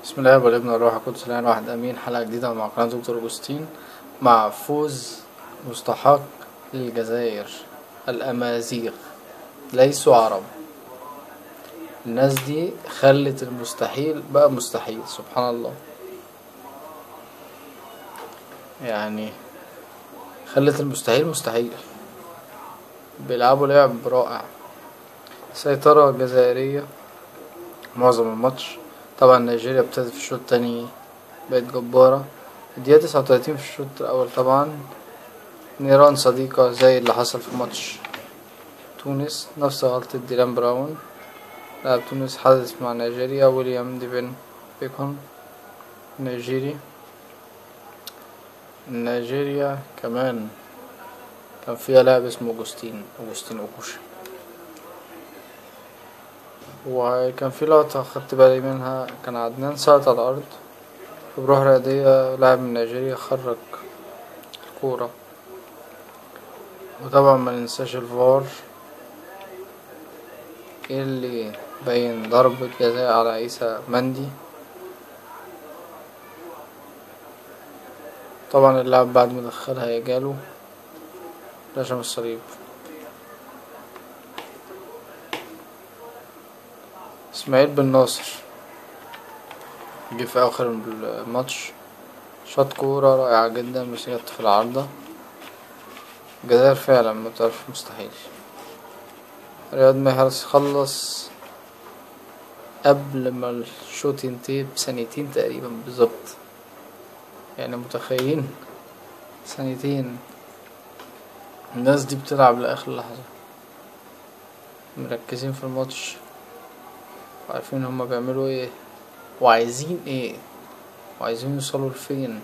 بسم الله والابن والروح القدس الان واحد امين حلقة جديدة مع قناة دكتور اجوستين مع فوز مستحق للجزائر الامازيغ ليسوا عرب الناس دي خلت المستحيل بقى مستحيل سبحان الله يعني خلت المستحيل مستحيل بيلعبوا لعب رائع سيطرة جزائرية معظم الماتش طبعا نيجيريا ابتدت في الشوط التاني بقت جبارة الدقيقة تسعة وتلاتين في الشوط الأول طبعا نيران صديقة زي اللي حصل في ماتش تونس نفس غلطة ديلان براون لاعب تونس حدث مع نيجيريا ويليام ديفين بيكون نيجيري نيجيريا كمان كان فيها لاعب اسمه أوجوستين أوجوستين أوكوشي وكان في لقطة خدت بالي منها كان عدنان سقط على الأرض بروح رياضية لاعب من نيجيريا خرج الكورة وطبعا مننساش الفار اللي بين ضربة جزاء على عيسى مندي طبعا اللاعب بعد ما دخلها جاله رشم الصليب اسماعيل بن ناصر جه في اخر الماتش شاط كورة رائعة جدا بس جت في العارضة الجزائر فعلا ما بتعرفش مستحيل رياض محرز خلص قبل ما الشوط ينتهي بثانيتين تقريبا بالظبط يعني متخيلين ثانيتين الناس دي بتلعب لآخر لحظة مركزين في الماتش وعارفين هما بيعملوا ايه وعايزين ايه وعايزين يوصلوا لفين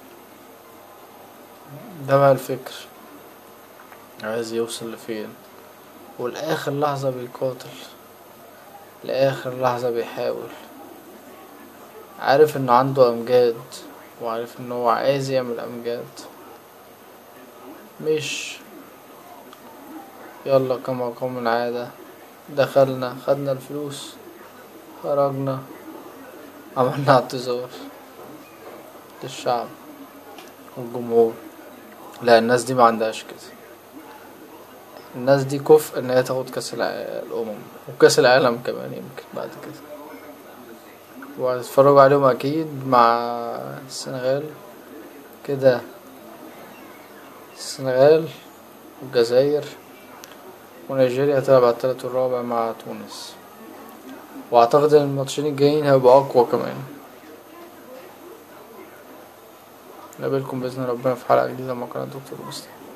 ده بقى الفكر عايز يوصل لفين والآخر لحظة بيقاتل لآخر لحظة بيحاول عارف انه عنده أمجاد وعارف انه هو عايز يعمل أمجاد مش يلا كما قوم العادة دخلنا خدنا الفلوس خرجنا عملنا اعتذار للشعب والجمهور لا الناس دي ما عندهاش كده الناس دي كفء ان هي تاخد كاس الامم وكاس العالم كمان يمكن بعد كده وهتتفرجوا عليهم اكيد مع السنغال كده السنغال والجزائر ونيجيريا هتلعب على التالت والرابع مع تونس واعتقد ان الماتشين الجايين هيبقوا اقوى كمان نقابلكم باذن ربنا في حلقه جديده مع قناه دكتور مصطفى